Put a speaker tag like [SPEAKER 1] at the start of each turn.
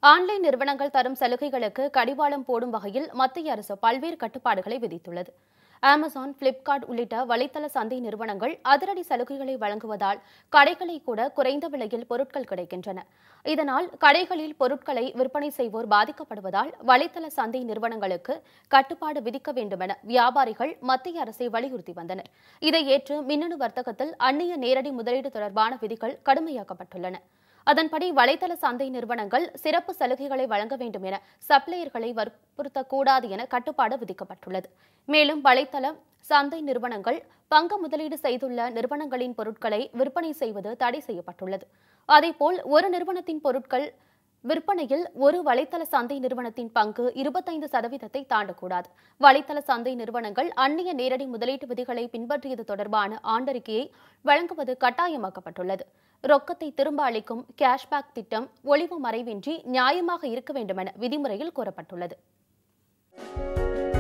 [SPEAKER 1] online நிறுவனங்கள் தரும் சலுகைகளுக்கு கடிவாளம் போடும் வகையில் மத்திய அரசு பல்வேறு கட்டுப்பாடுகளை விதித்துள்ளது அமேசான் பிளிப்கார்ட் உள்ளிட்ட வலைத்தள சந்தை நிறுவனங்கள் அதிரடி சலுகைகளை வழங்குவதால் கடைகளை கூட குறைந்த விலையில் பொருட்கள் கிடைக்கின்றன இதனால் கடைகளில் பொருட்களை விற்பனை செய்வோர் பாதிக்கப்படுவதால் வலைத்தள சந்தை நிறுவனங்களுக்கு கட்டுப்பாடு விதிக்க வேண்டுமென வியாபாரிகள் மத்திய அரசை வலியுறுத்தி வந்தனர் இதை ஏற்று மின்னணு வர்த்தகத்தில் அந்நிய நேரடி முதலீடு தொடர்பான விதிகள் கடுமையாக்கப்பட்டுள்ளன அதன்படி வலைதள சந்தை நிறுவனங்கள் சிறப்பு சலுகைகளை வழங்க வேண்டும் என சப்ளையர்களை வற்புறுத்தக்கூடாது என கட்டுப்பாடு விதிக்கப்பட்டுள்ளது மேலும் வலைதள சந்தை நிறுவனங்கள் பங்கு முதலீடு செய்துள்ள நிறுவனங்களின் பொருட்களை விற்பனை செய்வது தடை செய்யப்பட்டுள்ளது அதேபோல் ஒரு நிறுவனத்தின் பொருட்கள் விற்பனையில் ஒரு வலைத்தள சந்தை நிறுவனத்தின் பங்கு இருபத்தைந்து சதவீதத்தை தாண்டக்கூடாது வலைத்தள சந்தை நிறுவனங்கள் அந்நிய நேரடி முதலீட்டு விதிகளை பின்பற்றியது தொடர்பான ஆண்டறிக்கையை வழங்குவது கட்டாயமாக்கப்பட்டுள்ளது ரொக்கத்தை திரும்ப அளிக்கும் கேஷ்பேக் திட்டம் ஒளிவு மறைவின்றி நியாயமாக இருக்க வேண்டுமென விதிமுறையில் கூறப்பட்டுள்ளது